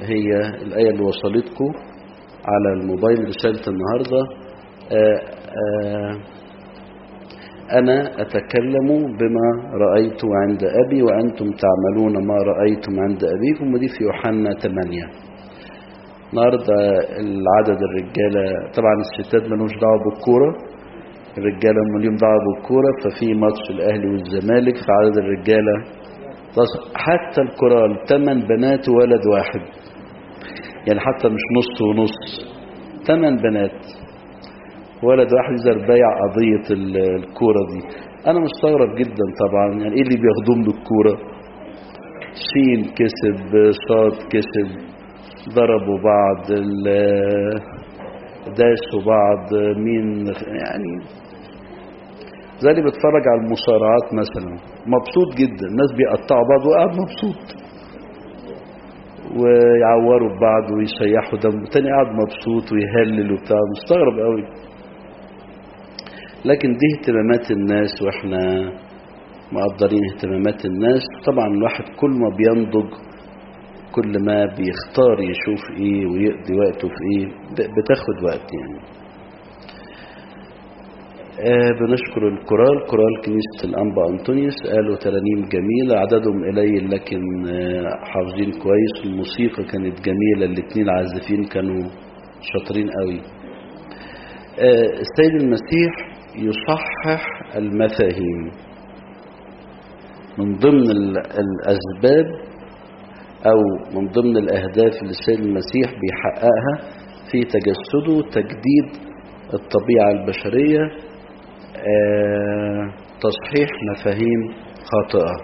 هي الآية اللي وصلتكم على الموبايل رسالة النهاردة آآ آآ أنا أتكلم بما رأيت عند أبي وأنتم تعملون ما رأيتم عند أبيكم ودي في يوحنا 8 النهاردة العدد الرجالة طبعا الستات ملوش دعوة بالكورة الرجالة هم ليهم دعوة بالكورة ففي ماتش الأهلي والزمالك في عدد الرجالة حتى الكورال ثمان بنات وولد واحد يعني حتى مش نص ونص ثمان بنات ولد واحد زربايع قضية الكورة دي أنا مستغرب جدا طبعا يعني إيه اللي بياخدوهم بالكورة شين كسب صاد كسب ضربوا بعض داسوا بعض مين يعني زي اللي بيتفرج على المصارعات مثلا مبسوط جدا الناس بيقطعوا بعض وقاعد مبسوط ويعوروا بعض ويسيحوا دم تاني قاعد مبسوط ويهلل وبتاع مستغرب قوي لكن دي اهتمامات الناس واحنا مقدرين اهتمامات الناس طبعا الواحد كل ما بينضج كل ما بيختار يشوف ايه ويقضي وقته في ايه بتاخد وقت يعني آه بنشكر الكورال كورال كنيسة الأنبا أنطونيوس قالوا ترانيم جميلة عددهم قليل لكن آه حافظين كويس الموسيقى كانت جميلة الاتنين العازفين كانوا شاطرين قوي آه السيد المسيح يصحح المفاهيم من ضمن الأسباب أو من ضمن الأهداف اللي السيد المسيح بيحققها في تجسده تجديد الطبيعة البشرية آه، تصحيح مفاهيم خاطئة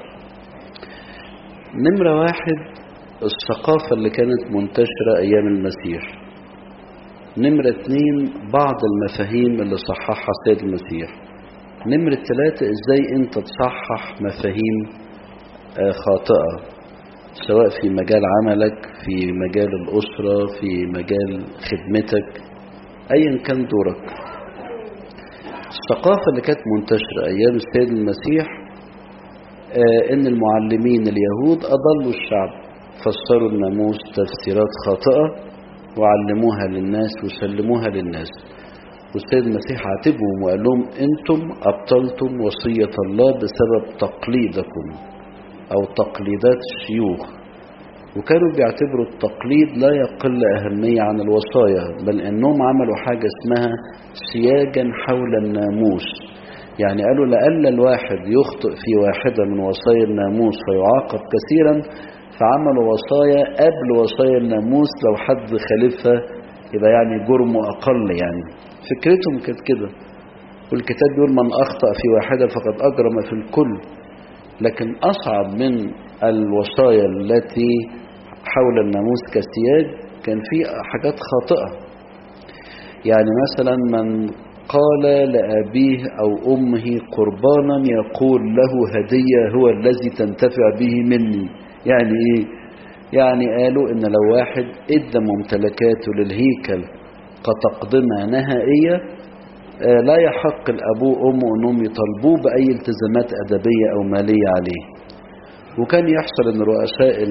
نمرة واحد الثقافة اللي كانت منتشرة أيام المسيح نمرة اتنين بعض المفاهيم اللي صححها السيد المسيح نمرة ثلاثة ازاي انت تصحح مفاهيم آه، خاطئة سواء في مجال عملك في مجال الأسرة في مجال خدمتك أيا كان دورك الثقافة اللي كانت منتشرة أيام السيد المسيح آه إن المعلمين اليهود أضلوا الشعب فسروا الناموس تفسيرات خاطئة وعلموها للناس وسلموها للناس والسيد المسيح عاتبهم وقال لهم أنتم أبطلتم وصية الله بسبب تقليدكم أو تقليدات الشيوخ وكانوا بيعتبروا التقليد لا يقل أهمية عن الوصايا بل أنهم عملوا حاجة اسمها سياجا حول الناموس يعني قالوا لألا الواحد يخطئ في واحدة من وصايا الناموس فيعاقب كثيرا فعملوا وصايا قبل وصايا الناموس لو حد خالفها يبقى يعني جرمه أقل يعني فكرتهم كانت كده والكتاب بيقول من أخطأ في واحدة فقد أجرم في الكل لكن أصعب من الوصايا التي حول الناموس كسياج كان في حاجات خاطئة يعني مثلا من قال لأبيه أو أمه قربانا يقول له هدية هو الذي تنتفع به مني يعني إيه؟ يعني قالوا إن لو واحد إدى ممتلكاته للهيكل كتقدمة نهائية لا يحق الأبوه وأمه أنهم يطالبوه بأي التزامات أدبية أو مالية عليه وكان يحصل أن رؤساء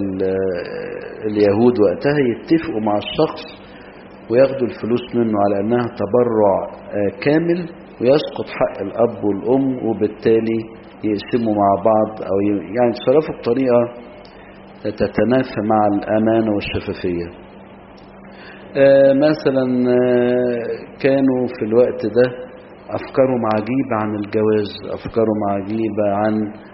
اليهود وقتها يتفقوا مع الشخص وياخدوا الفلوس منه على أنها تبرع كامل ويسقط حق الأب والأم وبالتالي يقسموا مع بعض أو يعني يتصرفوا بطريقة تتنافى مع الأمانة والشفافية مثلا كانوا في الوقت ده أفكارهم عجيبة عن الجواز أفكارهم عجيبة عن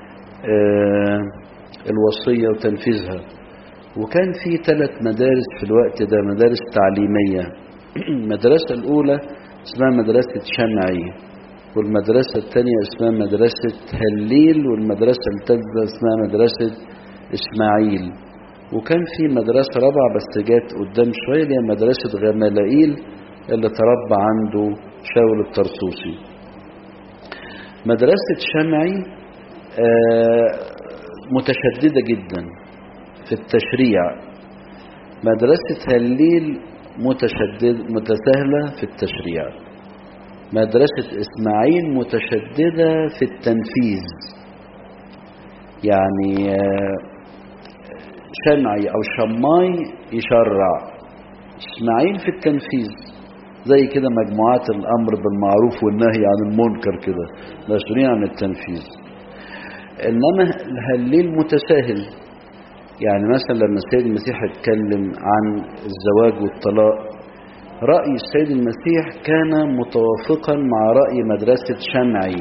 الوصية وتنفيذها وكان في ثلاث مدارس في الوقت ده مدارس تعليمية المدرسة الأولى اسمها مدرسة شمعي والمدرسة الثانية اسمها مدرسة هليل والمدرسة الثالثة اسمها مدرسة إسماعيل وكان في مدرسة رابعة بس جات قدام شوية اللي هي مدرسة غمالائيل اللي تربى عنده شاول الطرسوسي مدرسة شمعي متشددة جدا في التشريع مدرسة هليل متشدد متساهلة في التشريع مدرسة إسماعيل متشددة في التنفيذ يعني شمعي أو شماي يشرع إسماعيل في التنفيذ زي كده مجموعات الأمر بالمعروف والنهي عن المنكر كده مسؤولين عن التنفيذ إنما الهليل متساهل يعني مثلا لما السيد المسيح اتكلم عن الزواج والطلاق رأي السيد المسيح كان متوافقا مع رأي مدرسة شمعي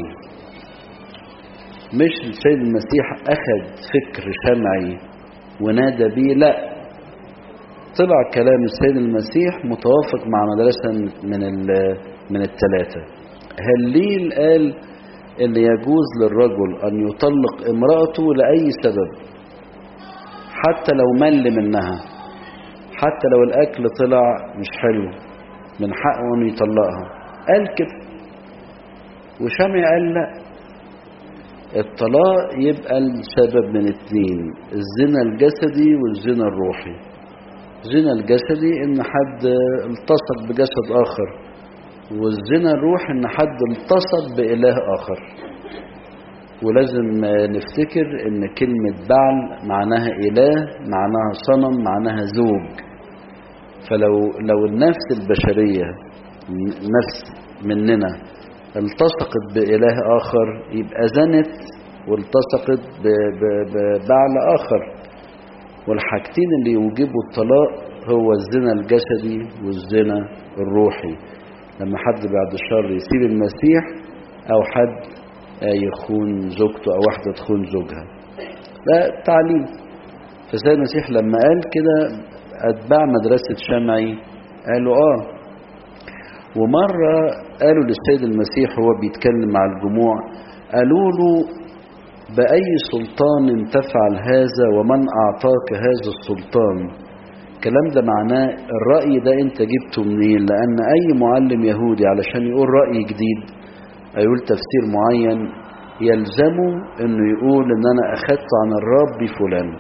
مش السيد المسيح أخذ فكر شمعي ونادى به لا طلع كلام السيد المسيح متوافق مع مدرسة من من الثلاثة هليل قال ان يجوز للرجل ان يطلق امرأته لأي سبب حتى لو مل منها حتى لو الاكل طلع مش حلو من حقه انه يطلقها قال كده وشمع قال لا الطلاق يبقى السبب من اتنين الزنا الجسدي والزنا الروحي الزنا الجسدي ان حد التصق بجسد اخر والزنا الروحي ان حد التصق بإله اخر ولازم نفتكر ان كلمة بعل معناها اله معناها صنم معناها زوج فلو لو النفس البشرية نفس مننا التصقت بإله آخر يبقى زنت والتصقت ببعل آخر والحاجتين اللي يوجبوا الطلاق هو الزنا الجسدي والزنا الروحي لما حد بعد الشر يسيب المسيح أو حد يخون زوجته أو واحدة تخون زوجها ده تعليم فسيد المسيح لما قال كده أتباع مدرسة شمعي قالوا آه ومرة قالوا للسيد المسيح وهو بيتكلم مع الجموع قالوا له بأي سلطان تفعل هذا ومن أعطاك هذا السلطان الكلام ده معناه الرأي ده انت جبته منين لأن أي معلم يهودي علشان يقول رأي جديد يقول تفسير معين يلزمه انه يقول ان انا اخدت عن الرب فلان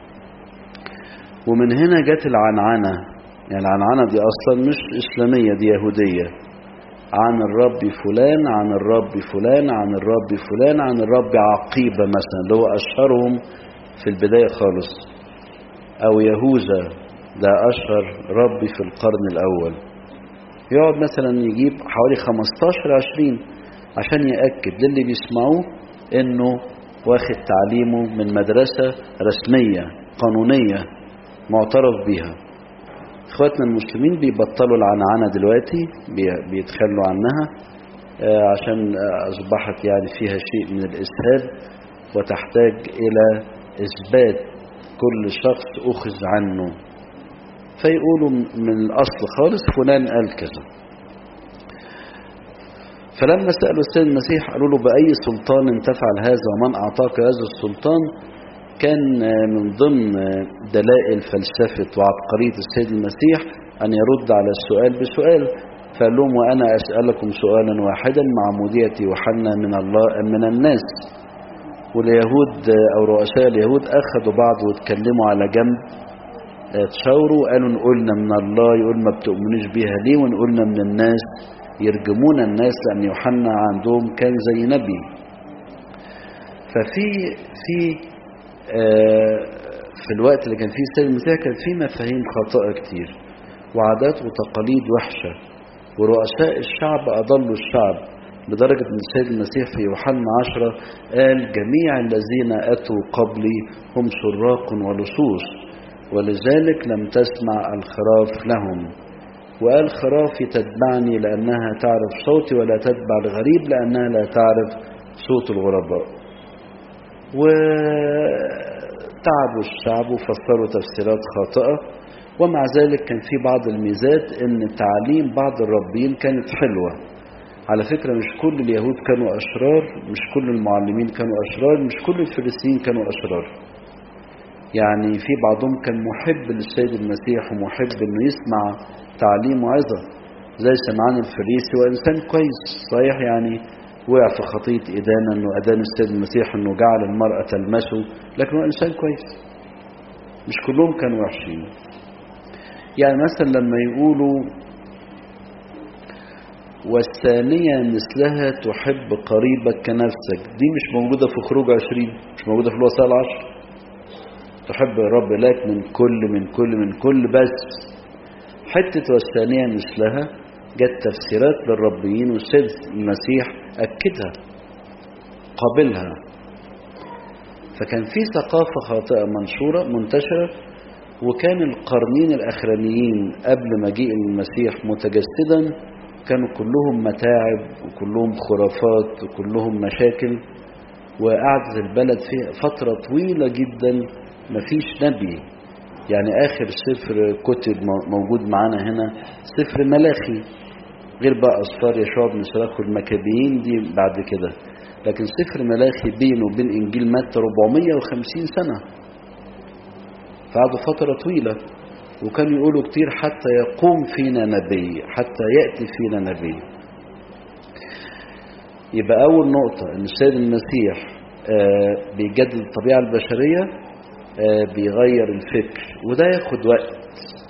ومن هنا جت العنعنة يعني العنعنة دي اصلا مش اسلامية دي يهودية عن الرب فلان عن الرب فلان عن الرب فلان عن الرب عقيبة مثلا اللي هو اشهرهم في البداية خالص او يهوذا ده اشهر ربي في القرن الاول يقعد مثلا يجيب حوالي 15 20 عشان يأكد للي بيسمعوه انه واخد تعليمه من مدرسة رسمية قانونية معترف بيها اخواتنا المسلمين بيبطلوا العنعنة دلوقتي بيتخلوا عنها عشان اصبحت يعني فيها شيء من الاسهاب وتحتاج الى اثبات كل شخص اخذ عنه فيقولوا من الاصل خالص فلان قال كذا فلما سألوا السيد المسيح قالوا له بأي سلطان تفعل هذا ومن أعطاك هذا السلطان كان من ضمن دلائل فلسفة وعبقرية السيد المسيح أن يرد على السؤال بسؤال فقال لهم وأنا أسألكم سؤالا واحدا معمودية يوحنا من الله أم من الناس واليهود أو رؤساء اليهود أخذوا بعض واتكلموا على جنب تشاوروا قالوا نقولنا من الله يقول ما بتؤمنوش بيها ليه ونقولنا من الناس يرجمون الناس لأن يوحنا عندهم كان زي نبي ففي في آه في الوقت اللي كان فيه السيد المسيح كان فيه مفاهيم خاطئة كتير وعادات وتقاليد وحشة ورؤساء الشعب أضلوا الشعب لدرجة أن السيد المسيح في يوحنا عشرة قال جميع الذين أتوا قبلي هم سراق ولصوص ولذلك لم تسمع الخراف لهم وقال خرافي تتبعني لأنها تعرف صوتي ولا تتبع الغريب لأنها لا تعرف صوت الغرباء وتعبوا الشعب وفسروا تفسيرات خاطئة ومع ذلك كان في بعض الميزات ان تعاليم بعض الربين كانت حلوة على فكرة مش كل اليهود كانوا أشرار مش كل المعلمين كانوا أشرار مش كل الفلسطينيين كانوا أشرار يعني في بعضهم كان محب للسيد المسيح ومحب انه يسمع تعليم وعظة زي سمعان الفريسي وإنسان كويس صحيح يعني وقع في خطية إدانة أنه أدان السيد المسيح أنه جعل المرأة تلمسه لكن هو إنسان كويس مش كلهم كانوا وحشين يعني مثلا لما يقولوا والثانية مثلها تحب قريبك كنفسك دي مش موجودة في خروج عشرين مش موجودة في الوصايا العشر تحب الرب لك من كل من كل من كل بس حتة والثانية مثلها جت تفسيرات للربيين والسيد المسيح أكدها قابلها فكان في ثقافة خاطئة منشورة منتشرة وكان القرنين الأخرانيين قبل مجيء المسيح متجسدا كانوا كلهم متاعب وكلهم خرافات وكلهم مشاكل وقعدت البلد فيها فترة طويلة جدا مفيش نبي يعني آخر سفر كتب موجود معانا هنا سفر ملاخي غير بقى أسفار يشوع بن سراخ والمكابيين دي بعد كده لكن سفر ملاخي بينه وبين إنجيل متى 450 سنة فقعدوا فترة طويلة وكانوا يقولوا كتير حتى يقوم فينا نبي حتى يأتي فينا نبي يبقى أول نقطة إن السيد المسيح آه بيجدد الطبيعة البشرية آه بيغير الفكر وده ياخد وقت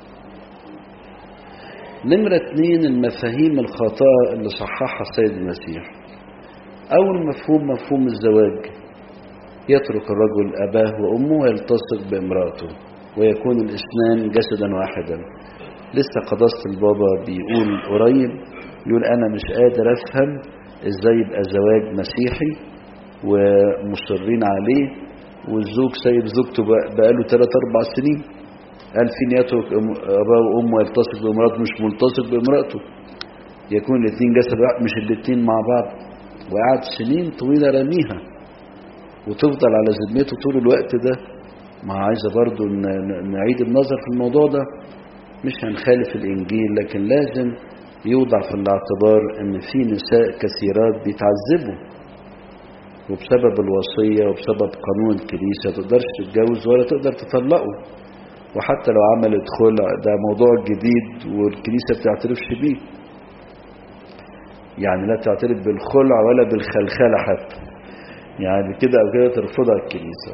نمرة اتنين المفاهيم الخاطئة اللي صححها السيد المسيح أول مفهوم مفهوم الزواج يترك الرجل أباه وأمه ويلتصق بامرأته ويكون الاثنان جسدا واحدا لسه قداسة البابا بيقول قريب يقول أنا مش قادر أفهم إزاي يبقى زواج مسيحي ومصرين عليه والزوج سايب زوجته بقاله 3 4 سنين قال فين يترك أباه وأمه ويلتصق بامرأته مش ملتصق بامرأته يكون الاثنين جسد واحد مش الاثنين مع بعض وقعد سنين طويلة رميها وتفضل على ذمته طول الوقت ده ما عايزة برضو نعيد النظر في الموضوع ده مش هنخالف الإنجيل لكن لازم يوضع في الاعتبار ان في نساء كثيرات بيتعذبوا وبسبب الوصية وبسبب قانون الكنيسة تقدرش تتجوز ولا تقدر تطلقه وحتى لو عملت خلع ده موضوع جديد والكنيسة بتعترفش بيه يعني لا تعترف بالخلع ولا بالخلخلة حتى يعني كده أو كده ترفضها الكنيسة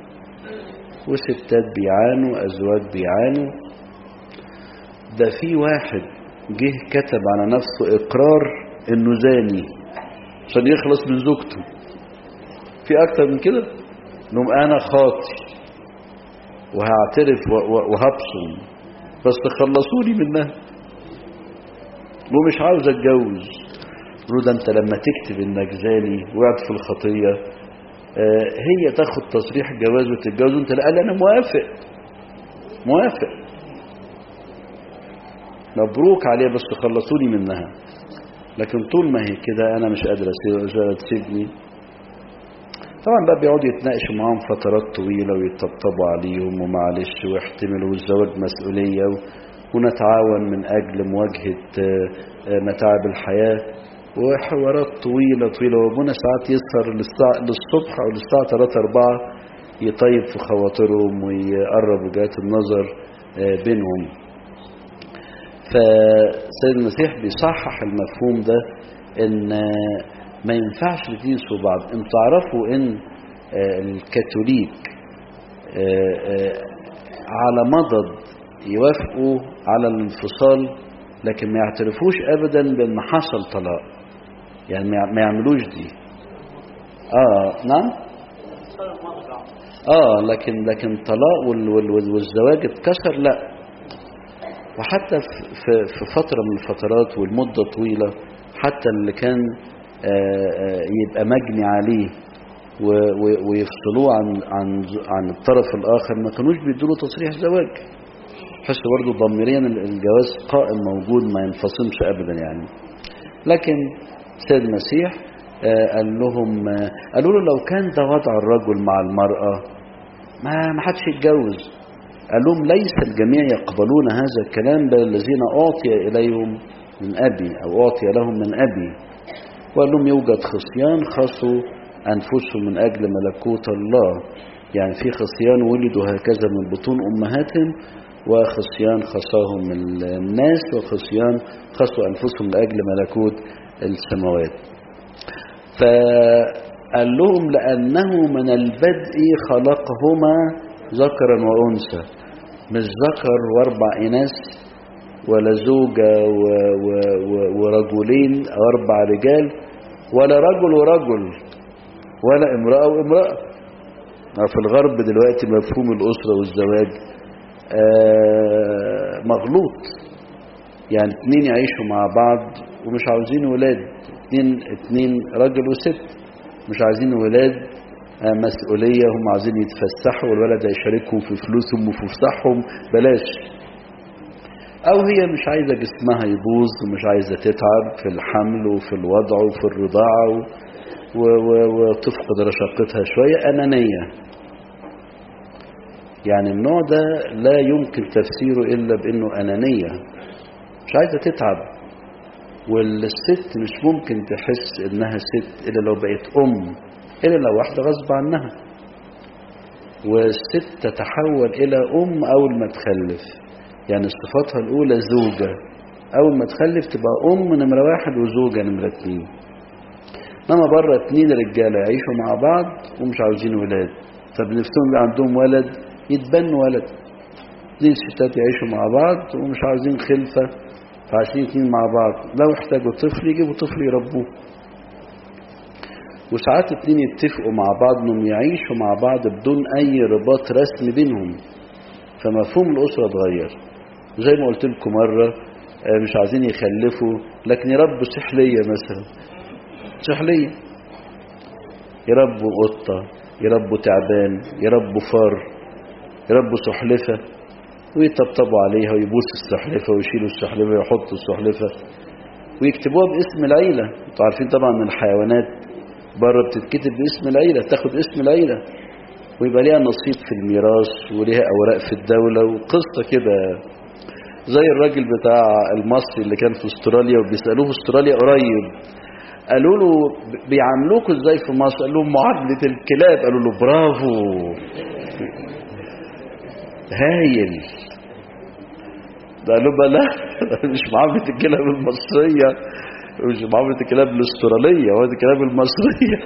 وستات بيعانوا أزواج بيعانوا ده في واحد جه كتب على نفسه إقرار إنه زاني عشان يخلص من زوجته في أكتر من كده إنهم أنا خاطي وهعترف وهبصم بس تخلصوني منها ومش عاوز اتجوز له ده انت لما تكتب انك زاني وقعت في الخطيه آه هي تاخد تصريح جواز وتتجوز وانت لا قال انا موافق موافق مبروك عليها بس تخلصوني منها لكن طول ما هي كده انا مش قادر تسيبني طبعا بقى بيقعدوا يتناقشوا معاهم فترات طويله ويطبطبوا عليهم ومعلش ويحتملوا الزواج مسؤوليه ونتعاون من اجل مواجهه متاعب الحياه وحوارات طويله طويله وابونا ساعات يسهر للصبح او للساعه 3 4 يطيب في خواطرهم ويقرب وجهات النظر بينهم فسيد المسيح بيصحح المفهوم ده ان ما ينفعش الاثنين يسوا بعض انتوا تعرفوا ان الكاثوليك على مضض يوافقوا على الانفصال لكن ما يعترفوش ابدا بان حصل طلاق يعني ما يعملوش دي اه نعم اه لكن لكن طلاق والزواج اتكسر لا وحتى في في فتره من الفترات والمده طويله حتى اللي كان يبقى مجني عليه ويفصلوه عن عن عن الطرف الاخر ما كانوش بيدوا له تصريح زواج حس برضه ضميريا الجواز قائم موجود ما ينفصلش ابدا يعني لكن سيد المسيح قال لهم قالوا له لو كان ده وضع الرجل مع المرأة ما ما حدش يتجوز قال لهم ليس الجميع يقبلون هذا الكلام بل الذين أعطي إليهم من أبي أو أعطي لهم من أبي وقال لهم يوجد خصيان خصوا أنفسهم من أجل ملكوت الله يعني في خصيان ولدوا هكذا من بطون أمهاتهم وخصيان خصاهم من الناس وخصيان خصوا أنفسهم من أجل ملكوت السماوات فقال لهم لأنه من البدء خلقهما ذكرا وأنثى مش ذكر وأربع إناث ولا زوجة و و و ورجلين أو أربع رجال ولا رجل ورجل ولا امرأة وامرأة في الغرب دلوقتي مفهوم الأسرة والزواج آه مغلوط يعني اتنين يعيشوا مع بعض ومش عاوزين ولاد اتنين, اتنين راجل وست مش عايزين ولاد آه مسؤولية هم عايزين يتفسحوا والولد هيشاركهم في فلوسهم وفي فسحهم بلاش او هي مش عايزة جسمها يبوظ ومش عايزة تتعب في الحمل وفي الوضع وفي الرضاعة و... و... وتفقد رشاقتها شوية أنانية يعني النوع ده لا يمكن تفسيره إلا بأنه أنانية مش عايزة تتعب والست مش ممكن تحس إنها ست إلا لو بقت أم إلا لو واحدة غصب عنها والست تتحول إلى أم أول ما تخلف يعني صفاتها الأولى زوجة أول ما تخلف تبقى أم نمرة واحد وزوجة نمرة اتنين انما بره اتنين رجالة يعيشوا مع بعض ومش عاوزين ولاد طب نفسهم يبقى عندهم ولد يتبنوا ولد اتنين ستات يعيشوا مع بعض ومش عاوزين خلفة فعايشين اتنين مع بعض لو احتاجوا طفل يجيبوا طفل يربوه وساعات اتنين يتفقوا مع بعض انهم يعيشوا مع بعض بدون اي رباط رسمي بينهم فمفهوم الاسرة اتغير زي ما قلت لكم مرة مش عايزين يخلفوا لكن يربوا سحلية مثلا سحلية يربوا قطة يربوا تعبان يربوا فار يربوا سحلفة ويطبطبوا عليها ويبوس السحلفة ويشيلوا السحلفة ويحطوا السحلفة ويكتبوها باسم العيلة انتوا عارفين طبعا ان الحيوانات بره بتتكتب باسم العيلة تاخد اسم العيلة ويبقى ليها نصيب في الميراث وليها اوراق في الدولة وقصة كده زي الراجل بتاع المصري اللي كان في استراليا وبيسألوه في استراليا قريب قالوا له بيعاملوكوا ازاي في مصر قال لهم معاملة الكلاب قالوا له برافو هايل ده قالوا له لا مش معاملة الكلاب المصرية مش معاملة الكلاب الاسترالية هو الكلاب المصرية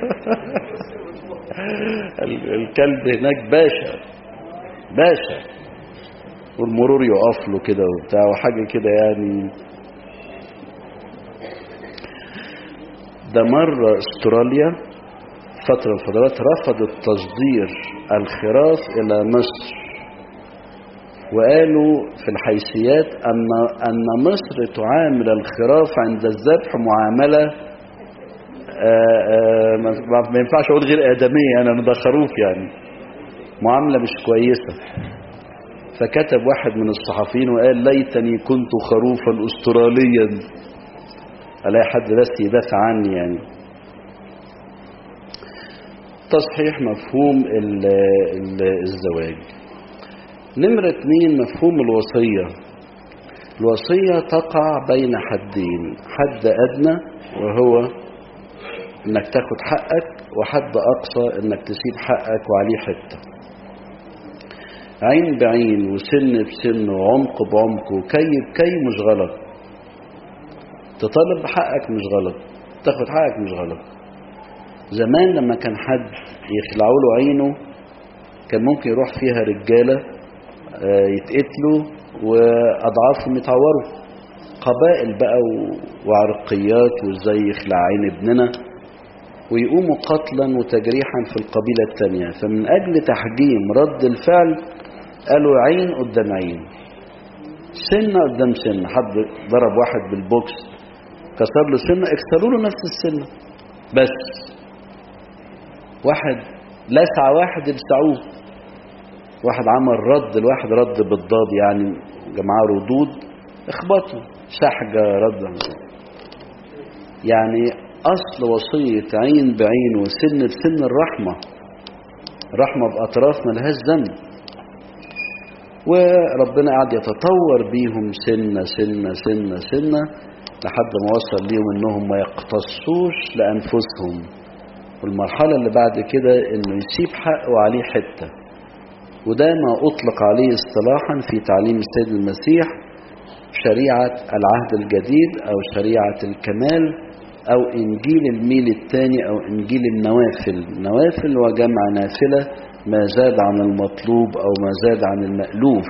الكلب هناك باشا باشا والمرور يقف له كده وبتاع وحاجة كده يعني ده مرة استراليا فترة من الفترات رفضت تصدير الخراف إلى مصر وقالوا في الحيثيات أن, أن مصر تعامل الخراف عند الذبح معاملة آآ آآ ما ينفعش أقول غير آدمية أنا ده خروف يعني معاملة مش كويسة فكتب واحد من الصحفيين وقال ليتني كنت خروفا استراليا الاقي حد بس يدافع عني يعني تصحيح مفهوم ال ال الزواج نمرة اتنين مفهوم الوصية الوصية تقع بين حدين حد أدنى وهو انك تاخد حقك وحد أقصى انك تسيب حقك وعليه حته عين بعين وسن بسن وعمق بعمق وكي بكي مش غلط تطالب بحقك مش غلط تاخد حقك مش غلط زمان لما كان حد يخلعوا له عينه كان ممكن يروح فيها رجالة يتقتلوا وأضعافهم يتعوروا قبائل بقى وعرقيات وازاي يخلع عين ابننا ويقوموا قتلا وتجريحا في القبيلة التانية فمن أجل تحجيم رد الفعل قالوا عين قدام عين سنة قدام سنة حد ضرب واحد بالبوكس كسر له سنة اكسروا له نفس السنة بس واحد لسع واحد يلسعوه واحد عمل رد الواحد رد بالضاد يعني جماعة ردود اخبطوا سحجة رد يعني أصل وصية عين بعين وسن بسن الرحمة الرحمة بأطراف ملهاش ذنب وربنا قاعد يتطور بيهم سنة سنة سنة سنة لحد ما وصل ليهم انهم ما يقتصوش لأنفسهم والمرحلة اللي بعد كده انه يسيب حقه عليه حتة وده ما أطلق عليه اصطلاحا في تعليم السيد المسيح شريعة العهد الجديد أو شريعة الكمال أو إنجيل الميل الثاني أو إنجيل النوافل نوافل وجمع نافلة ما زاد عن المطلوب أو ما زاد عن المألوف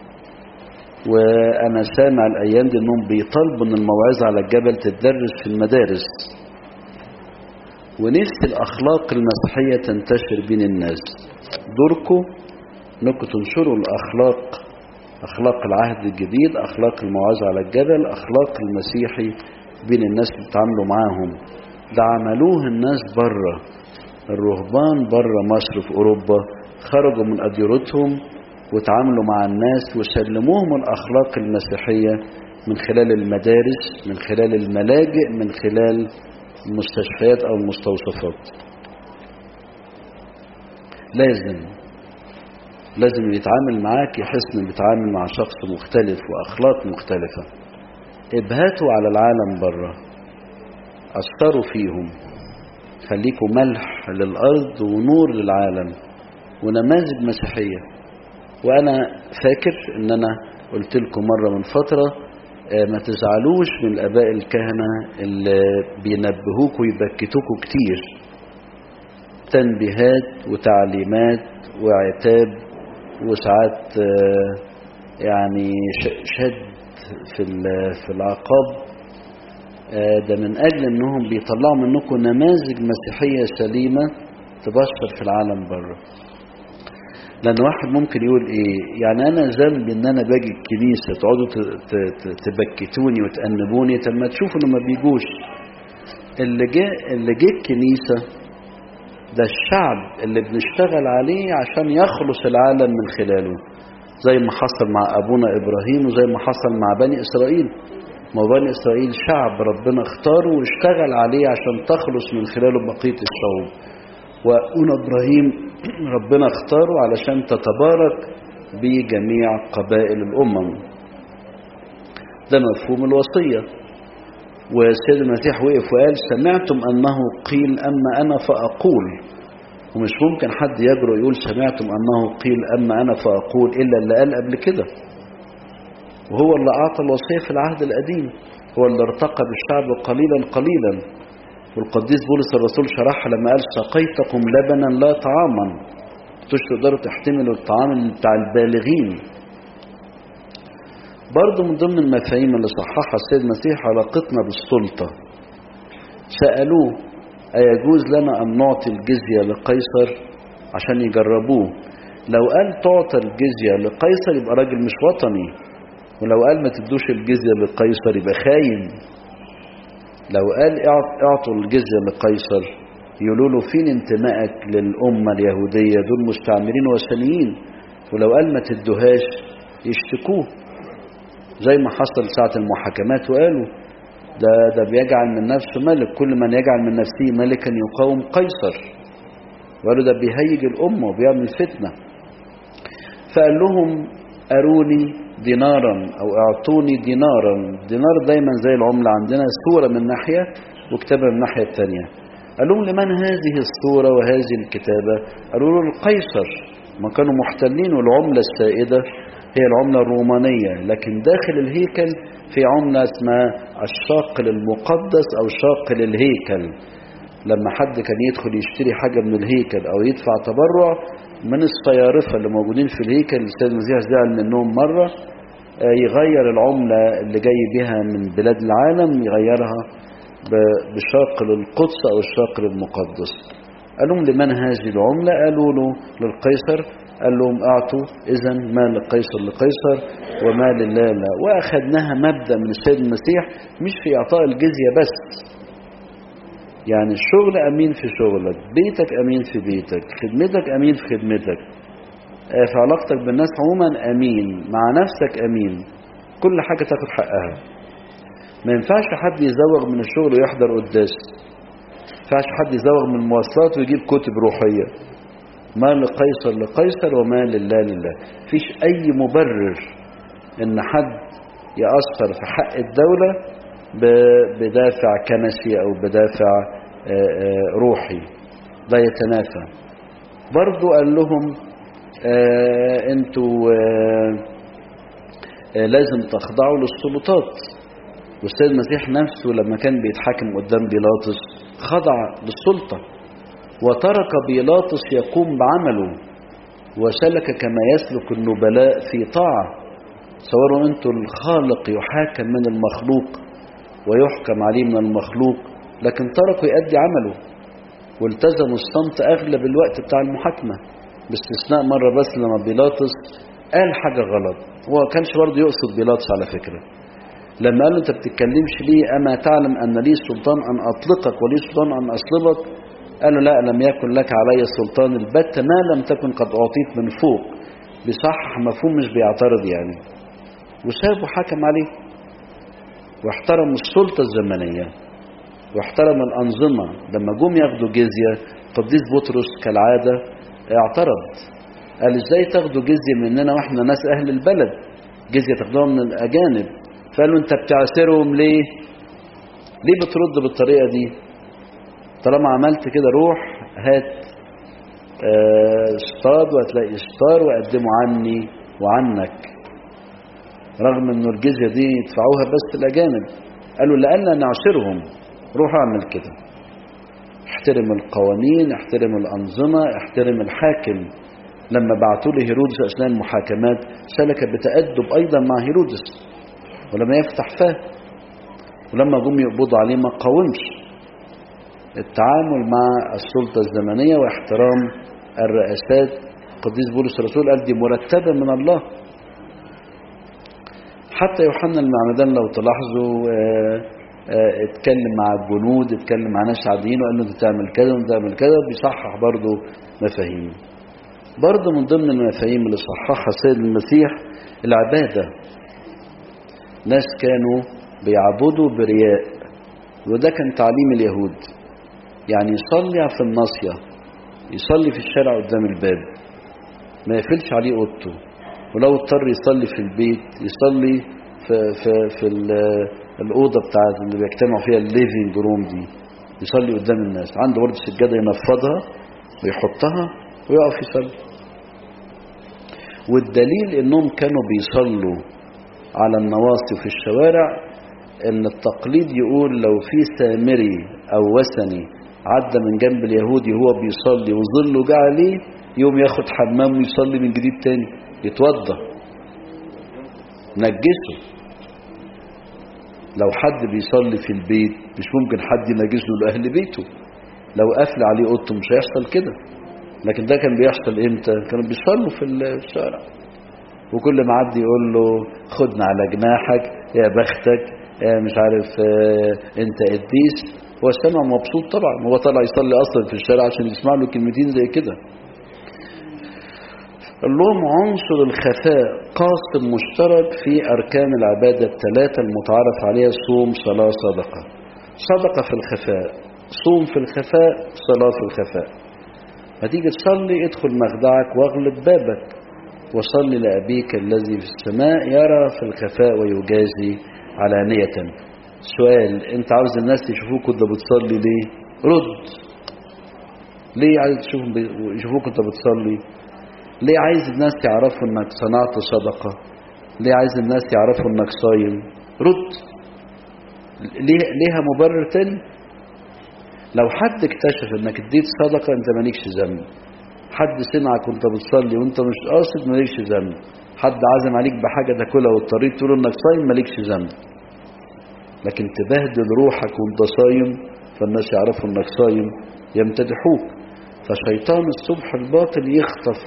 وأنا سامع الأيام دي أنهم بيطالبوا أن الموعظة على الجبل تدرس في المدارس ونفس الأخلاق المسيحية تنتشر بين الناس دوركم انكم تنشروا الاخلاق اخلاق العهد الجديد اخلاق الموعظه على الجبل اخلاق المسيحي بين الناس اللي بتتعاملوا معاهم ده عملوه الناس بره الرهبان بره مصر في اوروبا خرجوا من اديرتهم وتعاملوا مع الناس وسلموهم الاخلاق المسيحيه من خلال المدارس من خلال الملاجئ من خلال المستشفيات او المستوصفات لازم لازم اللي يتعامل معاك يحس انه بيتعامل مع شخص مختلف واخلاق مختلفه ابهاتوا على العالم بره اثروا فيهم خليكوا ملح للارض ونور للعالم ونماذج مسيحيه وانا فاكر ان انا قلت لكم مره من فتره ما تزعلوش من الاباء الكهنه اللي بينبهوكوا ويبكتوكوا كتير تنبيهات وتعليمات وعتاب وساعات يعني شد في في العقاب ده من اجل انهم بيطلعوا منكم نماذج مسيحيه سليمه تبشر في العالم بره لان واحد ممكن يقول ايه يعني انا ذنبي ان انا باجي الكنيسه تقعدوا تبكتوني وتأنبوني طب ما تشوفوا انه ما بيجوش اللي جه اللي جه الكنيسه ده الشعب اللي بنشتغل عليه عشان يخلص العالم من خلاله زي ما حصل مع ابونا ابراهيم وزي ما حصل مع بني اسرائيل ما بني اسرائيل شعب ربنا اختاره واشتغل عليه عشان تخلص من خلاله بقيه الشعوب وابونا ابراهيم ربنا اختاره علشان تتبارك بجميع قبائل الامم ده مفهوم الوصيه والسيد المسيح وقف وقال سمعتم أنه قيل أما أنا فأقول ومش ممكن حد يجرؤ يقول سمعتم أنه قيل أما أنا فأقول إلا اللي قال قبل كده وهو اللي أعطى الوصية في العهد القديم هو اللي ارتقى بالشعب قليلا قليلا والقديس بولس الرسول شرحها لما قال سقيتكم لبنا لا طعاما كنتوش تقدروا تحتملوا الطعام بتاع البالغين برضه من ضمن المفاهيم اللي صححها السيد المسيح علاقتنا بالسلطة سألوه أيجوز لنا أن نعطي الجزية لقيصر عشان يجربوه لو قال تعطى الجزية لقيصر يبقى راجل مش وطني ولو قال ما تدوش الجزية لقيصر يبقى خاين لو قال اعطوا الجزية لقيصر يقولوا له فين انتمائك للأمة اليهودية دول مستعمرين وثنيين ولو قال ما تدوهاش يشتكوه زي ما حصل ساعة المحاكمات وقالوا ده ده بيجعل من نفسه ملك كل من يجعل من نفسه ملكا يقاوم قيصر وقالوا ده بيهيج الأمة وبيعمل فتنة فقال لهم أروني دينارا أو أعطوني دينارا دينار دايما زي العملة عندنا صورة من ناحية وكتابة من الناحية التانية قال لهم لمن هذه الصورة وهذه الكتابة قالوا له القيصر ما كانوا محتلين والعملة السائدة هي العملة الرومانية لكن داخل الهيكل في عملة اسمها الشاق للمقدس أو شاق للهيكل لما حد كان يدخل يشتري حاجة من الهيكل أو يدفع تبرع من الصيارفة اللي موجودين في الهيكل السيد المسيح زعل منهم مرة يغير العملة اللي جاي بها من بلاد العالم يغيرها بشاق للقدس أو الشاق للمقدس قال لهم لمن هذه العملة قالوا له للقيصر قال لهم اعطوا اذا ما لقيصر لقيصر وما لله لا واخذناها مبدا من السيد المسيح مش في اعطاء الجزيه بس يعني الشغل امين في شغلك بيتك امين في بيتك خدمتك امين في خدمتك في علاقتك بالناس عموما امين مع نفسك امين كل حاجه تاخد حقها ما ينفعش حد يزوغ من الشغل ويحضر قداس ما ينفعش حد يزوغ من المواصلات ويجيب كتب روحيه ما لقيصر لقيصر وما لله لله فيش اي مبرر ان حد يأثر في حق الدولة بدافع كنسي او بدافع روحي لا يتنافى برضو قال لهم انتوا لازم تخضعوا للسلطات والسيد المسيح نفسه لما كان بيتحاكم قدام بيلاطس خضع للسلطه وترك بيلاطس يقوم بعمله وسلك كما يسلك النبلاء في طاعة تصوروا انتوا الخالق يحاكم من المخلوق ويحكم عليه من المخلوق لكن تركه يؤدي عمله والتزموا الصمت اغلب الوقت بتاع المحاكمة باستثناء مرة بس لما بيلاطس قال حاجة غلط هو كانش برضه يقصد بيلاطس على فكرة لما قال له انت بتتكلمش ليه اما تعلم ان لي سلطان ان اطلقك ولي سلطان ان اصلبك قال له لا لم يكن لك علي سلطان البت ما لم تكن قد اعطيت من فوق بيصحح مفهوم مش بيعترض يعني وسابه حكم عليه واحترم السلطة الزمنية واحترم الأنظمة لما جم ياخدوا جزية قديس بطرس كالعادة اعترض قال ازاي تاخدوا جزية مننا واحنا ناس اهل البلد جزية تاخدوها من الاجانب فقالوا انت بتعسرهم ليه ليه بترد بالطريقة دي طالما عملت كده روح هات اه اصطاد وهتلاقي اشطار وقدموا عني وعنك رغم انه الجزية دي يدفعوها بس الاجانب قالوا لألا نعسرهم روح اعمل كده احترم القوانين احترم الأنظمة احترم الحاكم لما بعتوا له هيرودس أثناء المحاكمات سلك بتأدب أيضا مع هيرودس ولما يفتح فاه ولما جم يقبضوا عليه ما قاومش التعامل مع السلطة الزمنية واحترام الرئاسات قديس بولس الرسول قال دي مرتبة من الله حتى يوحنا المعمدان لو تلاحظوا اه اه اتكلم مع الجنود اتكلم مع ناس عاديين وقال له انت تعمل كذا وانت تعمل كذا بيصحح برضه مفاهيم برضه من ضمن المفاهيم اللي صححها السيد المسيح العبادة ناس كانوا بيعبدوا برياء وده كان تعليم اليهود يعني يصلي في الناصية يصلي في الشارع قدام الباب ما يقفلش عليه اوضته ولو اضطر يصلي في البيت يصلي في في في الاوضه بتاعت اللي بيجتمعوا فيها الليفينج روم دي يصلي قدام الناس عنده برضه سجاده ينفضها ويحطها ويقف يصلي والدليل انهم كانوا بيصلوا على النواصي في الشوارع ان التقليد يقول لو في سامري او وثني عدى من جنب اليهودي هو بيصلي وظله جه عليه يوم ياخد حمام ويصلي من جديد تاني يتوضى نجسه لو حد بيصلي في البيت مش ممكن حد ينجسه لأهل بيته لو قفل عليه اوضته مش هيحصل كده لكن ده كان بيحصل امتى كانوا بيصلوا في الشارع وكل ما عدي يقول له خدنا على جناحك يا بختك يا مش عارف اه انت قديس هو سمع مبسوط طبعا هو طالع يصلي اصلا في الشارع عشان يسمع له كلمتين زي كده لهم عنصر الخفاء قاسم مشترك في أركان العبادة الثلاثة المتعارف عليها صوم صلاة صدقة صدقة في الخفاء صوم في الخفاء صلاة في الخفاء هتيجي تصلي ادخل مخدعك واغلق بابك وصلي لأبيك الذي في السماء يرى في الخفاء ويجازي علانية سؤال انت عاوز الناس يشوفوك كنت بتصلي ليه رد ليه عايز يشوفوك كنت بتصلي ليه عايز الناس يعرفوا انك صنعت صدقة ليه عايز الناس يعرفوا انك صايم رد ليه ليها مبرر تاني لو حد اكتشف انك اديت صدقة انت مالكش ذنب حد سمعك وانت بتصلي وانت مش قاصد مالكش ذنب حد عزم عليك بحاجة تاكلها واضطريت تقول انك صايم مالكش ذنب لكن تبهدل روحك وانت صايم فالناس يعرفوا انك صايم يمتدحوك فشيطان الصبح الباطل يخطف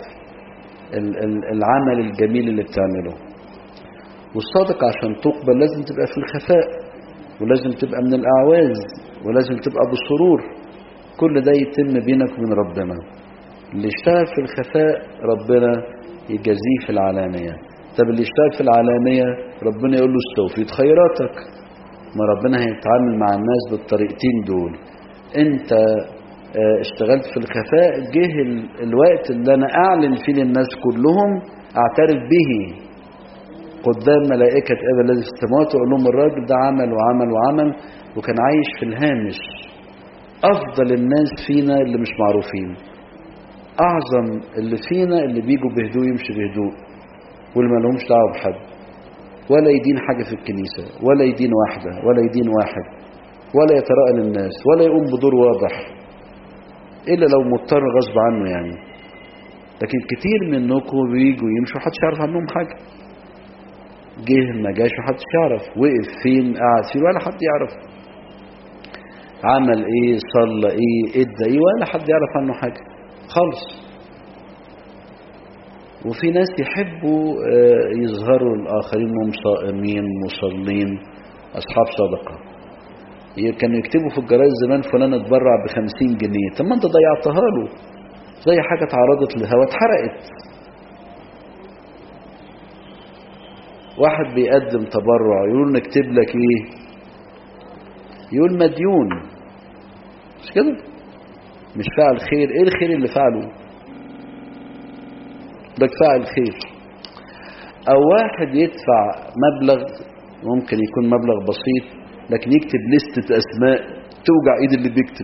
العمل الجميل اللي بتعمله والصادق عشان تقبل لازم تبقى في الخفاء ولازم تبقى من الأعواز ولازم تبقى بسرور كل ده يتم بينك وبين ربنا اللي يشتغل في الخفاء ربنا يجازيه في العلانية طب اللي يشتغل في العلانية ربنا يقول له استوفيت خيراتك ما ربنا هيتعامل مع الناس بالطريقتين دول انت اشتغلت في الخفاء جه الوقت اللي انا اعلن فيه للناس كلهم اعترف به قدام ملائكة ابا الذي في السماوات واقول لهم الراجل ده عمل وعمل وعمل وكان عايش في الهامش افضل الناس فينا اللي مش معروفين اعظم اللي فينا اللي بيجوا بهدوء يمشي بهدوء واللي ما لهمش دعوه بحد ولا يدين حاجه في الكنيسه ولا يدين واحده ولا يدين واحد ولا يتراءى للناس ولا يقوم بدور واضح الا لو مضطر غصب عنه يعني لكن كتير منكم بيجوا يمشوا محدش يعرف عنهم حاجه جه ما جاش محدش يعرف وقف فين قعد فين ولا حد يعرف عمل ايه صلى ايه ادى ايه ولا حد يعرف عنه حاجه خالص وفي ناس يحبوا آه، يظهروا الآخرين انهم صائمين مصلين أصحاب صدقة ي- كانوا يكتبوا في الجرايد زمان فلان اتبرع بخمسين جنيه طب ما انت ضيعتها له زي حاجة اتعرضت للهواء اتحرقت واحد بيقدم تبرع يقول نكتب لك ايه يقول مديون مش كده مش فاعل خير ايه الخير اللي فعله ده فاعل خير او واحد يدفع مبلغ ممكن يكون مبلغ بسيط لكن يكتب لستة اسماء توجع ايد اللي بيكتب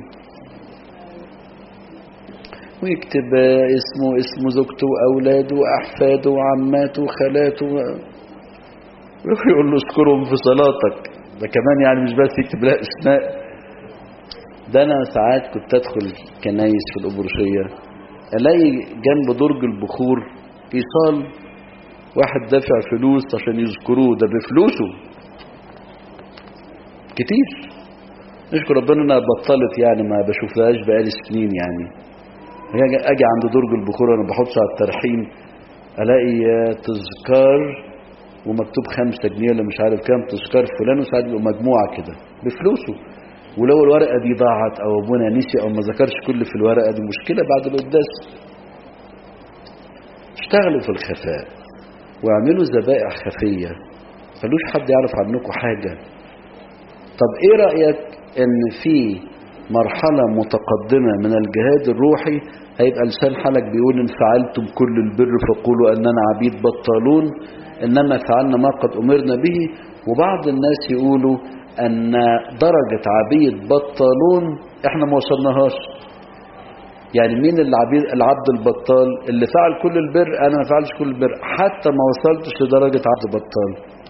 ويكتب آه، اسمه اسمه زوجته واولاده واحفاده وعماته وخالاته يقول له اذكرهم في صلاتك ده كمان يعني مش بس يكتب لها اسماء ده انا ساعات كنت ادخل كنايس في الابرشيه الاقي جنب درج البخور ايصال واحد دافع فلوس عشان يذكروه ده بفلوسه كتير نشكر ربنا انها بطلت يعني ما بشوفهاش بقالي سنين يعني اجي أجي عند درج البخور انا بحطش على الترحيم الاقي آه، تذكار ومكتوب خمسة جنيه ولا مش عارف كام تذكار فلان وساعات بيبقى مجموعة كده بفلوسه ولو الورقة دي ضاعت أو أبونا نسي أو ما ذكرش كل في الورقة دي مشكلة بعد القداس اشتغلوا في الخفاء واعملوا ذبائح خفية خلوش حد يعرف عنكم حاجة طب ايه رأيك ان في مرحلة متقدمة من الجهاد الروحي هيبقى لسان حالك بيقول ان فعلتم كل البر فقولوا اننا عبيد بطالون انما فعلنا ما قد امرنا به وبعض الناس يقولوا ان درجة عبيد بطالون احنا ما وصلناهاش يعني مين العبيد العبد البطال اللي فعل كل البر انا ما فعلش كل البر حتى ما وصلتش لدرجة عبد بطال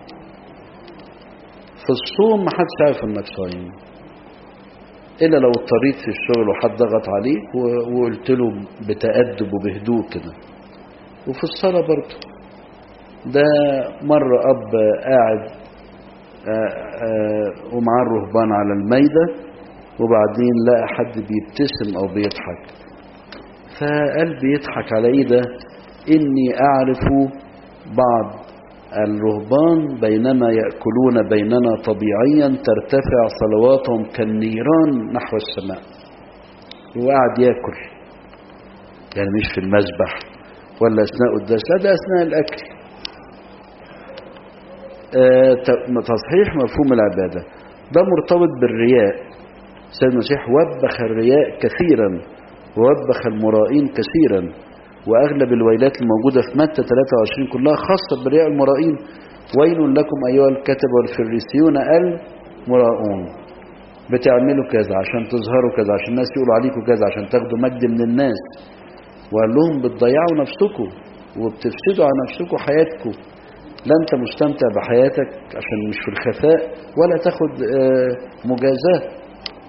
في الصوم ما حدش عارف انك صايم الا لو اضطريت في الشغل وحد ضغط عليك و- وقلت له بتأدب وبهدوء كده وفي الصلاة برضه ده مرة أب قاعد آه، آه، ومعاه الرهبان على الميدة وبعدين لقى حد بيبتسم أو بيضحك فقال بيضحك على ايه ده إني أعرف بعض الرهبان بينما يأكلون بيننا طبيعيا ترتفع صلواتهم كالنيران نحو السماء وقعد ياكل يعني مش في المسبح ولا أثناء الدرس لا ده أثناء الأكل آه، ت- تصحيح مفهوم العبادة ده مرتبط بالرياء سيد المسيح وبخ الرياء كثيرا ووبخ المرائين كثيرا وأغلب الويلات الموجودة في متى 23 كلها خاصة بالرياء المرائين ويل لكم أيها الكتب والفريسيون المراؤون بتعملوا كذا عشان تظهروا كذا عشان الناس يقولوا عليكم كذا عشان تاخدوا مجد من الناس وقال لهم بتضيعوا نفسكم وبتفسدوا على نفسكم حياتكم لا انت مستمتع بحياتك عشان مش في الخفاء ولا تاخد آه، مجازاه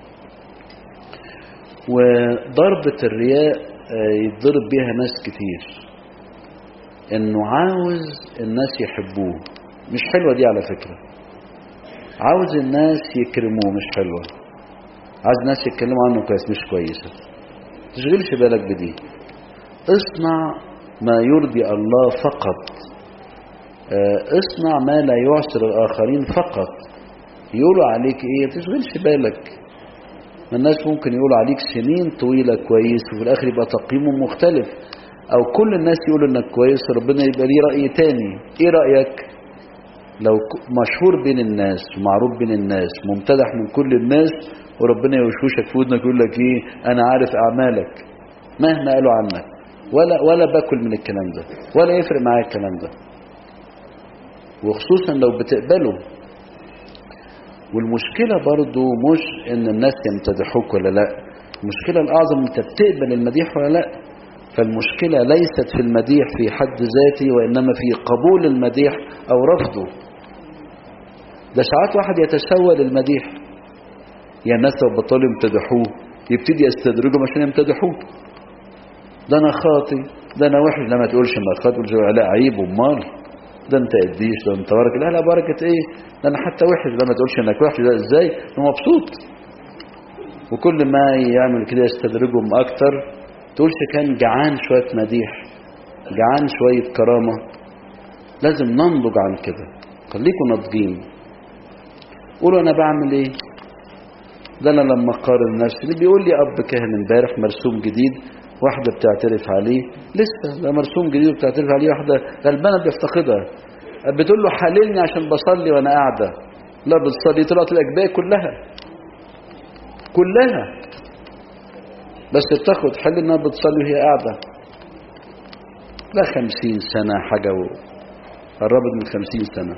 وضربة الرياء آه، يتضرب بيها ناس كتير انه عاوز الناس يحبوه مش حلوة دي على فكرة عاوز الناس يكرموه مش حلوة عاوز الناس يتكلموا عنه كويس مش كويسة تشغلش بالك بدي اصنع ما يرضي الله فقط آه، اصنع ما لا يعسر الآخرين فقط يقولوا عليك ايه تشغلش بالك ما الناس ممكن يقولوا عليك سنين طويلة كويس وفي الآخر يبقى تقييمهم مختلف أو كل الناس يقولوا إنك كويس وربنا يبقى ليه رأي تاني إيه رأيك لو ك- مشهور بين الناس ومعروف بين الناس ممتدح من كل الناس وربنا يوشوشك في ودنك يقول لك إيه أنا عارف أعمالك مهما قالوا عنك ولا ولا باكل من الكلام ده ولا يفرق معايا الكلام ده وخصوصا لو بتقبله والمشكلة برضو مش ان الناس يمتدحوك ولا لا المشكلة الاعظم انت بتقبل المديح ولا لا فالمشكلة ليست في المديح في حد ذاته وانما في قبول المديح او رفضه ده ساعات واحد يتسول المديح يعني الناس لو بطلوا يمتدحوه يبتدي يستدرجهم عشان يمتدحوه ده انا خاطي ده انا وحش لا ما تقولش ما خاطي تقولش لا عيب امال ده انت قديش ده انت بركه لا لا بركه ايه ده انا حتى وحش ده ما تقولش انك وحش ده ازاي انا مبسوط وكل ما يعمل كده يستدرجهم اكتر تقولش كان جعان شويه مديح جعان شوية كرامة لازم ننضج عن كده خليكم ناضجين قولوا انا بعمل ايه ده انا لما اقارن نفسي اللي بيقول لي اب كاهن امبارح مرسوم جديد واحده بتعترف عليه لسه ده مرسوم جديد وبتعترف عليه واحده غلبانه بيفتقدها بتقول له حللني عشان بصلي وانا قاعده لا بتصلي طلعت الاجباء كلها كلها بس بتاخد حل انها بتصلي وهي قاعده لا خمسين سنه حاجه قربت من خمسين سنه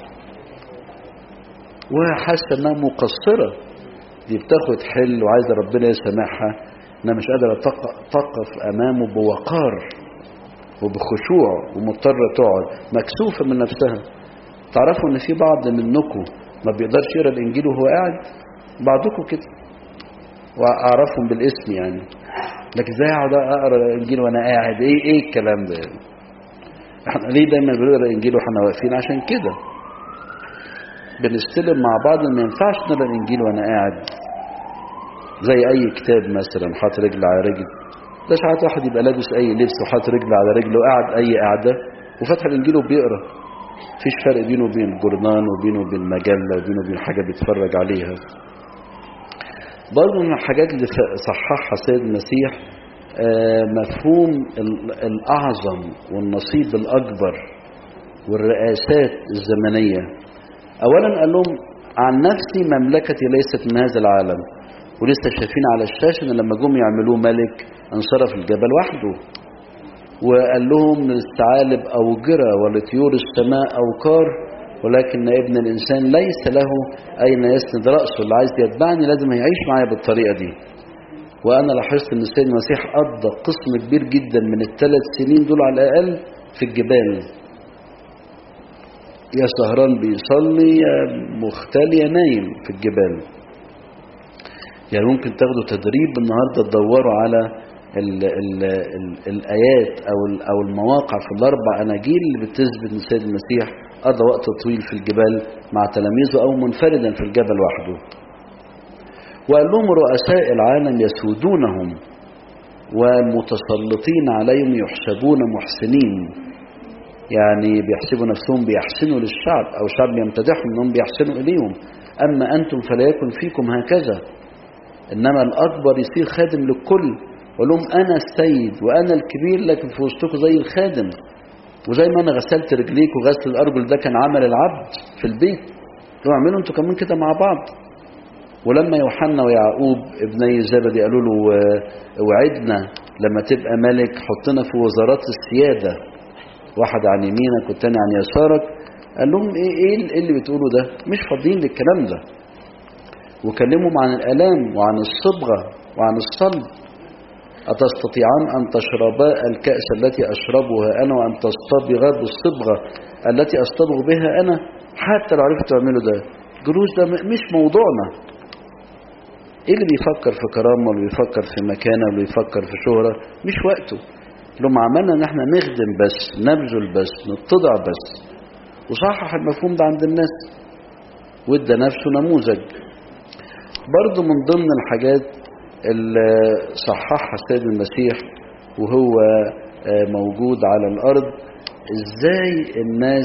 وحاسه انها مقصره دي بتاخد حل وعايزه ربنا يسامحها انها مش قادره تقف امامه بوقار وبخشوع ومضطره تقعد مكسوفه من نفسها تعرفوا ان في بعض منكم ما بيقدرش يقرا الانجيل وهو قاعد بعضكم كده واعرفهم بالاسم يعني لكن ازاي اقعد اقرا الانجيل وانا قاعد ايه ايه الكلام ده احنا ليه دايما بنقرا الانجيل واحنا واقفين عشان كده بنستلم مع بعض ما ينفعش نقرا الانجيل وانا قاعد زي اي كتاب مثلا حاطط رجل على رجل ده ساعات واحد يبقى لابس اي لبس وحاطط رجل على رجل وقاعد اي قعده وفتح الانجيل وبيقرا مفيش فرق بينه وبين الجورنان وبينه وبين مجله وبينه وبين حاجه بيتفرج عليها برضه من الحاجات اللي صححها سيد المسيح مفهوم الاعظم والنصيب الاكبر والرئاسات الزمنيه اولا قال لهم عن نفسي مملكتي ليست من هذا العالم ولسه شايفين على الشاشه ان لما جم يعملوه ملك انصرف الجبل وحده وقال لهم للثعالب اوجره ولطيور السماء اوكار ولكن ابن الانسان ليس له اين يسند راسه اللي عايز يتبعني لازم يعيش معايا بالطريقه دي وانا لاحظت ان السيد المسيح قضى قسم كبير جدا من الثلاث سنين دول على الاقل في الجبال يا سهران بيصلي يا مختال يا نايم في الجبال يعني ممكن تاخدوا تدريب النهارده تدوروا على ال ال ال الايات او او المواقع في الاربع اناجيل اللي بتثبت ان السيد المسيح قضى وقت طويل في الجبال مع تلاميذه او منفردا في الجبل وحده وقال لهم رؤساء العالم يسودونهم والمتسلطين عليهم يحسبون محسنين يعني بيحسبوا نفسهم بيحسنوا للشعب او الشعب يمتدحهم انهم بيحسنوا اليهم اما انتم فلا يكن فيكم هكذا انما الاكبر يصير خادم للكل وقال لهم انا السيد وانا الكبير لكن في وسطكم زي الخادم وزي ما انا غسلت رجليك وغسل الارجل ده كان عمل العبد في البيت لو اعملوا انتوا كمان كده مع بعض ولما يوحنا ويعقوب ابني زبدي قالوا له وعدنا لما تبقى ملك حطنا في وزارات السياده واحد عن يمينك والتاني عن يسارك قال لهم ايه ايه اللي بتقولوا ده مش فاضيين للكلام ده وكلمهم عن الالام وعن الصبغه وعن الصلب أتستطيعان أن تشربا الكأس التي أشربها أنا وأن تصطبغا بالصبغة التي أصطبغ بها أنا حتى لو عرفتوا تعملوا ده جلوس ده مش موضوعنا إيه اللي بيفكر في كرامة واللي بيفكر في مكانة واللي بيفكر في شهرة مش وقته لما عملنا ان احنا نخدم بس نبذل بس نتضع بس وصحح المفهوم ده عند الناس وادى نفسه نموذج برضه من ضمن الحاجات اللي صححها السيد المسيح وهو موجود على الارض ازاي الناس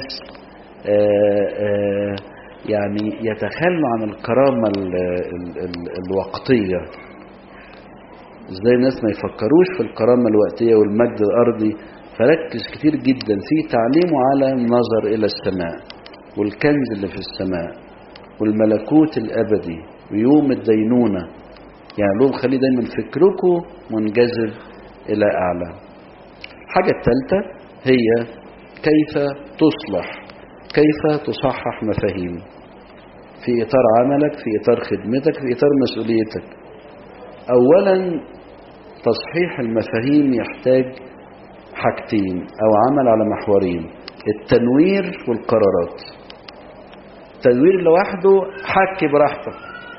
يعني يتخلوا عن الكرامة الوقتية ازاي الناس ما يفكروش في الكرامة الوقتية والمجد الارضي فركز كتير جدا في تعليمه على النظر الى السماء والكنز اللي في السماء والملكوت الابدي ويوم الدينونه يعني لهم خلي دايما فكركم منجذب الى اعلى الحاجة الثالثة هي كيف تصلح كيف تصحح مفاهيم في اطار عملك في اطار خدمتك في اطار مسؤوليتك اولا تصحيح المفاهيم يحتاج حاجتين او عمل على محورين التنوير والقرارات التنوير لوحده حكي براحتك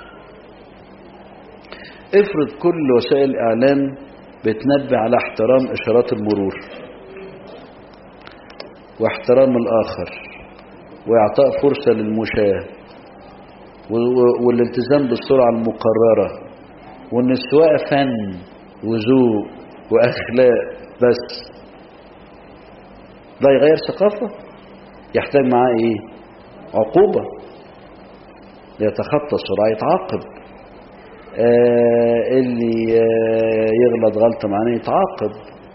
افرض كل وسائل الاعلام بتنبه على احترام اشارات المرور واحترام الاخر واعطاء فرصه للمشاه والالتزام بالسرعه المقرره وان السواقه فن وذوق واخلاق بس ده يغير ثقافة يحتاج معاه ايه عقوبة يتخطى السرعة يتعاقب آه اللي آه يغلط غلطة معاه يتعاقب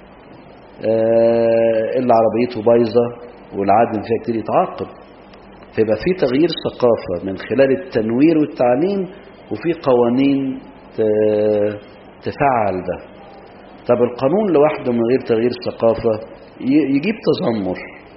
آه اللي عربيته بايظة والعادم فيها كتير يتعاقب فيبقى في تغيير ثقافة من خلال التنوير والتعليم وفي قوانين تفعل ده طب القانون لوحده من غير تغيير ثقافة يجيب تذمر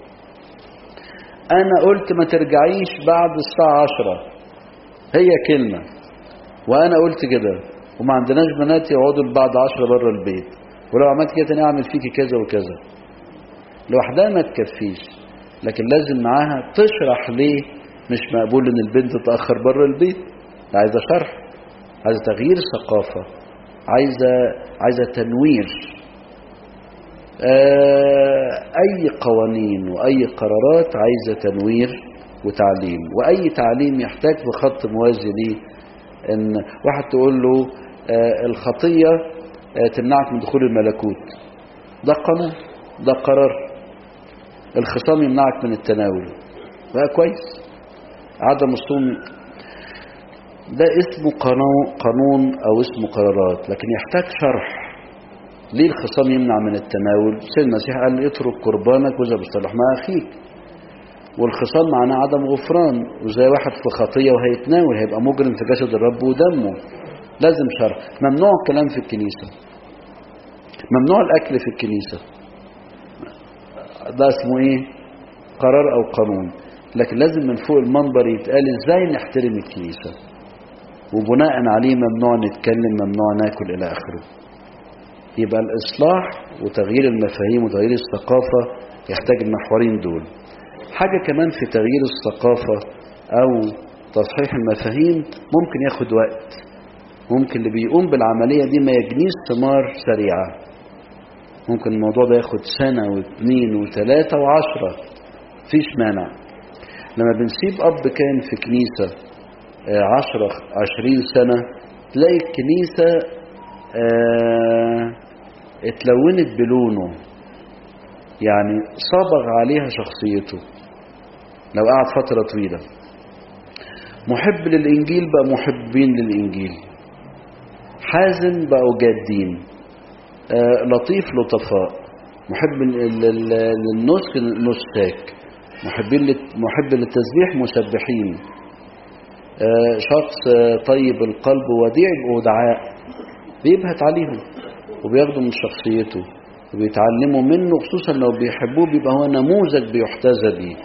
أنا قلت ما ترجعيش بعد الساعة عشرة هي كلمة وأنا قلت كده وما عندناش بنات يقعدوا بعد عشرة بره البيت ولو عملت كده تاني أعمل فيكي كذا وكذا لوحدها ما تكفيش لكن لازم معاها تشرح ليه مش مقبول ان البنت تتأخر بره البيت عايزة شرح عايزة تغيير ثقافة عايزة عايزة تنوير آه أي قوانين وأي قرارات عايزة تنوير وتعليم وأي تعليم يحتاج في خط موازي ليه إن واحد تقول له آه الخطية آه تمنعك من دخول الملكوت ده قانون ده قرار الخصام يمنعك من التناول بقى كويس عدم الصوم ده اسمه قانون او اسمه قرارات لكن يحتاج شرح ليه الخصام يمنع من التناول سيد المسيح قال اترك قربانك واذا بالصلاح مع اخيك والخصام معناه عدم غفران وزي واحد في خطيه وهيتناول هيبقى مجرم في جسد الرب ودمه لازم شرح ممنوع الكلام في الكنيسه ممنوع الاكل في الكنيسه ده اسمه ايه قرار او قانون لكن لازم من فوق المنبر يتقال ازاي نحترم الكنيسه وبناء عليه ممنوع نتكلم ممنوع ناكل الى اخره يبقى الاصلاح وتغيير المفاهيم وتغيير الثقافه يحتاج المحورين دول حاجه كمان في تغيير الثقافه او تصحيح المفاهيم ممكن ياخد وقت ممكن اللي بيقوم بالعمليه دي ما يجنيش ثمار سريعه ممكن الموضوع ده ياخد سنه واثنين وثلاثه وعشره مفيش مانع لما بنسيب اب كان في كنيسه عشرة عشرين سنة تلاقي الكنيسة اه اتلونت بلونه يعني صبغ عليها شخصيته لو قعد فترة طويلة محب للإنجيل بقى محبين للإنجيل حازم بقوا جادين اه لطيف لطفاء محب للنسك نساك محبين محب للتسبيح مسبحين شخص طيب القلب وديع ودعاء بيبهت عليهم وبياخدوا من شخصيته وبيتعلموا منه خصوصا لو بيحبوه بيبقى هو نموذج بيحتذى بيه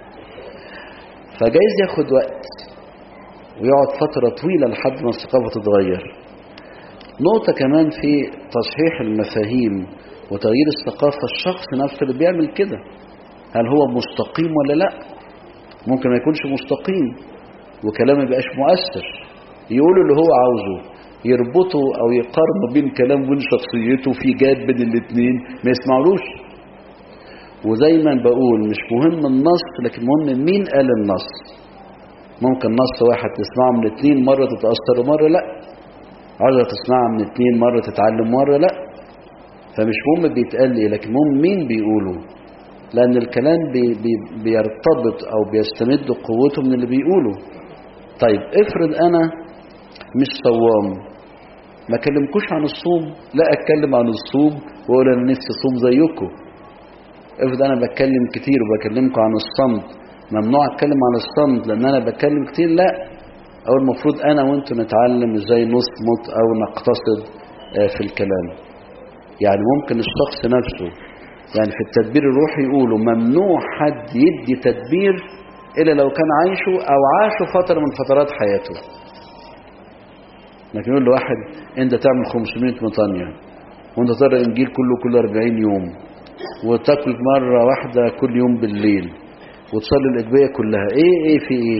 فجايز ياخد وقت ويقعد فترة طويلة لحد ما الثقافة تتغير نقطة كمان في تصحيح المفاهيم وتغيير الثقافة الشخص نفسه اللي بيعمل كده هل هو مستقيم ولا لا ممكن ما يكونش مستقيم وكلامه يبقاش مؤثر يقولوا اللي هو عاوزه يربطوا او يقارنوا بين كلام وبين شخصيته في جاد بين الاثنين ما يسمعلوش ودايما بقول مش مهم النص لكن مهم مين قال النص ممكن نص واحد تسمعه من اثنين مرة تتأثر ومرة لا عاوزة تسمعها من اثنين مرة تتعلم مرة لا فمش مهم بيتقال ايه لكن مهم مين بيقوله لأن الكلام بي بي بيرتبط أو بيستمد قوته من اللي بيقوله طيب افرض أنا مش صوام ما كلمكوش عن الصوم لا أتكلم عن الصوم وأقول أنا نفسي أصوم زيكم افرض أنا بتكلم كتير وبكلمكم عن الصمت ممنوع أتكلم عن الصمت لأن أنا بتكلم كتير لا أو المفروض أنا وأنتوا نتعلم إزاي نصمت أو نقتصد في الكلام يعني ممكن الشخص نفسه يعني في التدبير الروحي يقولوا ممنوع حد يدي تدبير إلا لو كان عايشه أو عاشه فترة من فترات حياته لكن يقول لواحد أنت تعمل 500 مطانية وأنت تقرأ الإنجيل كله كل 40 يوم وتاكل مرة واحدة كل يوم بالليل وتصلي الأدوية كلها إيه إيه في إيه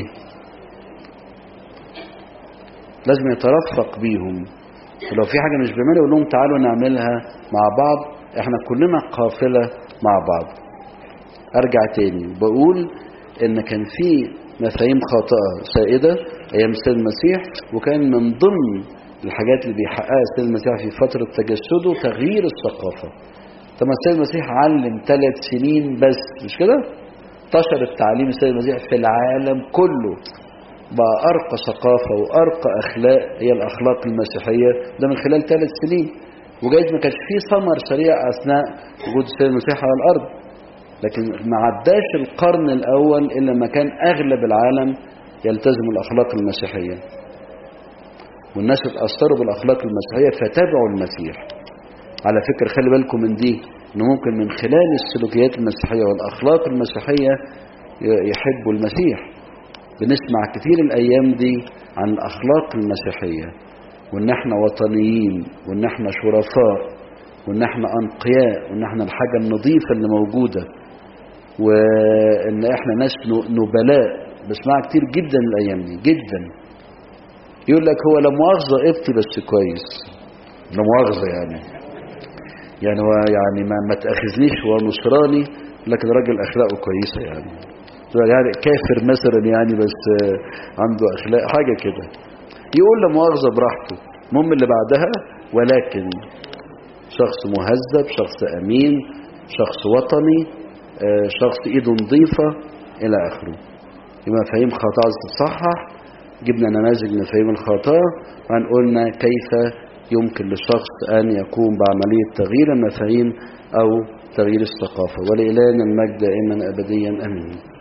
لازم يترفق بيهم ولو في حاجة مش بيعملها يقول لهم تعالوا نعملها مع بعض احنا كلنا قافلة مع بعض ارجع تاني بقول ان كان في مفاهيم خاطئة سائدة ايام السيد المسيح وكان من ضمن الحاجات اللي بيحققها السيد المسيح في فترة تجسده تغيير الثقافة طب ما السيد المسيح علم ثلاث سنين بس مش كده انتشر التعليم السيد المسيح في العالم كله بقى أرقى ثقافة وأرقى أخلاق هي الأخلاق المسيحية ده من خلال ثلاث سنين وجايز ما كانش فيه ثمر سريع أثناء وجود السيد المسيح على الأرض لكن ما عداش القرن الأول إلا ما كان أغلب العالم يلتزم الأخلاق المسيحية والناس اتأثروا بالأخلاق المسيحية فتابعوا المسيح على فكرة خلي بالكم من دي إنه ممكن من خلال السلوكيات المسيحية والأخلاق المسيحية يحبوا المسيح بنسمع كتير الأيام دي عن الأخلاق المسيحية وإن احنا وطنيين وإن احنا شرفاء وإن احنا أنقياء وإن احنا الحاجة النظيفة اللي موجودة وإن احنا ناس نبلاء بسمعها كتير جدا الأيام دي جدا يقول لك هو لا مؤاخذة ابتي بس كويس لا مؤاخذة يعني يعني هو يعني ما, ما تأخذنيش هو نصراني لكن راجل أخلاقه كويسة يعني يعني كافر مثلا يعني بس عنده أخلاق حاجة كده يقول لا مؤاخذة براحته المهم اللي بعدها ولكن شخص مهذب شخص أمين شخص وطني شخص إيده نظيفة إلى آخره يبقى مفاهيم خاطئة عايز تتصحح جبنا نماذج من مفاهيم الخاطئة وهنقولنا كيف يمكن للشخص أن يقوم بعملية تغيير المفاهيم أو تغيير الثقافة ولإلهنا المجد دائما أبديا أمين